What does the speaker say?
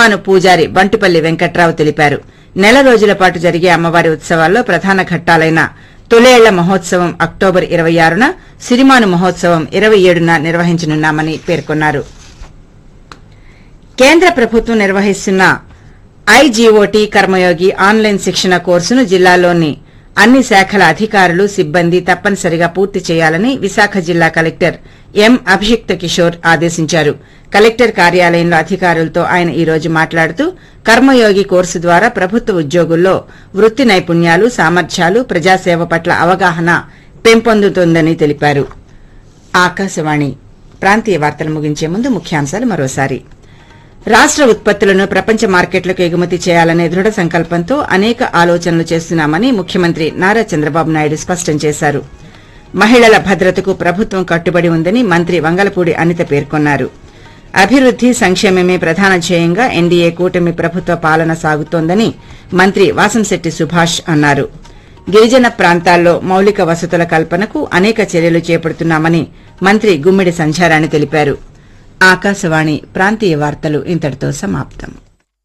సిరిమాను పూజారి బంటుపల్లి వెంకట్రావు తెలిపారు నెల రోజుల పాటు జరిగే అమ్మవారి ఉత్సవాల్లో ప్రధాన ఘట్టాలైన తొలేళ్ల మహోత్సవం అక్టోబర్ ఇరవై ఆరున సిరిమాను మహోత్సవం ఇరవై ఏడున నిర్వహించనున్నామని పేర్కొన్నారు కేంద్ర ప్రభుత్వం నిర్వహిస్తున్న ఐజీఓటీ కర్మయోగి ఆన్లైన్ శిక్షణ కోర్సును జిల్లాలోని అన్ని శాఖల అధికారులు సిబ్బంది తప్పనిసరిగా పూర్తి చేయాలని విశాఖ జిల్లా కలెక్టర్ ఎం అభిషిక్త కిషోర్ ఆదేశించారు కలెక్టర్ కార్యాలయంలో అధికారులతో ఆయన ఈ రోజు మాట్లాడుతూ కర్మయోగి కోర్సు ద్వారా ప్రభుత్వ ఉద్యోగుల్లో వృత్తి నైపుణ్యాలు సామర్థ్యాలు ప్రజాసేవ పట్ల అవగాహన పెంపొందుతోందని తెలిపారు ఆకాశవాణి ప్రాంతీయ వార్తలు ముగించే ముందు ముఖ్యాంశాలు మరోసారి రాష్ట ఉత్పత్తులను ప్రపంచ మార్కెట్లకు ఎగుమతి చేయాలనే దృఢ సంకల్పంతో అనేక ఆలోచనలు చేస్తున్నామని ముఖ్యమంత్రి నారా చంద్రబాబు నాయుడు స్పష్టం చేశారు మహిళల భద్రతకు ప్రభుత్వం కట్టుబడి ఉందని మంత్రి వంగలపూడి అనిత పేర్కొన్నారు అభివృద్ది సంక్షేమమే ప్రధాన ధ్యేయంగా ఎన్డీఏ కూటమి ప్రభుత్వ పాలన సాగుతోందని మంత్రి వాసంశెట్టి సుభాష్ అన్నారు గిరిజన ప్రాంతాల్లో మౌలిక వసతుల కల్పనకు అనేక చర్యలు చేపడుతున్నామని మంత్రి గుమ్మిడి సంధ్యారాణి తెలిపారు ఆకాశవాణి ప్రాంతీయ వార్తలు ఇంతటితో సమాప్తం